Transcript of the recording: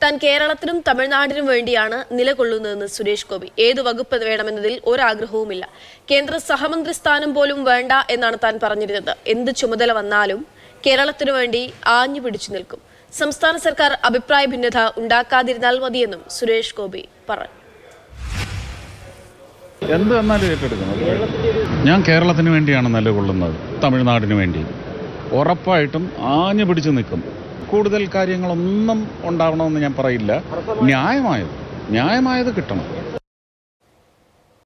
താൻ കേരളത്തിനും തമിഴ്നാടിനും വേണ്ടിയാണ് നിലകൊള്ളുന്നതെന്ന് സുരേഷ് ഗോപി ഏത് വകുപ്പ് വേണമെന്നതിൽ ഒരാഗ്രഹവുമില്ല കേന്ദ്ര സഹമന്ത്രി സ്ഥാനം പോലും വേണ്ട എന്നാണ് താൻ പറഞ്ഞിരുന്നത് എന്ത് ചുമതല വന്നാലും കേരളത്തിനു വേണ്ടി ആഞ്ഞു പിടിച്ചു നിൽക്കും സംസ്ഥാന സർക്കാർ അഭിപ്രായ ഭിന്നത ഉണ്ടാക്കാതിരുന്നാൽ മതിയെന്നും സുരേഷ് ഗോപി പറഞ്ഞു എന്ത് വന്നാലും ഏറ്റെടുക്കുന്നത് ഞാൻ കേരളത്തിന് വേണ്ടിയാണ് നിലകൊള്ളുന്നത് തമിഴ്നാടിന് വേണ്ടി ഉറപ്പായിട്ടും ആഞ്ഞു പിടിച്ചു നിൽക്കും കൂടുതൽ കാര്യങ്ങളൊന്നും ഉണ്ടാവണമെന്ന് ഞാൻ പറയില്ല ന്യായമായത് ന്യായമായത് കിട്ടണം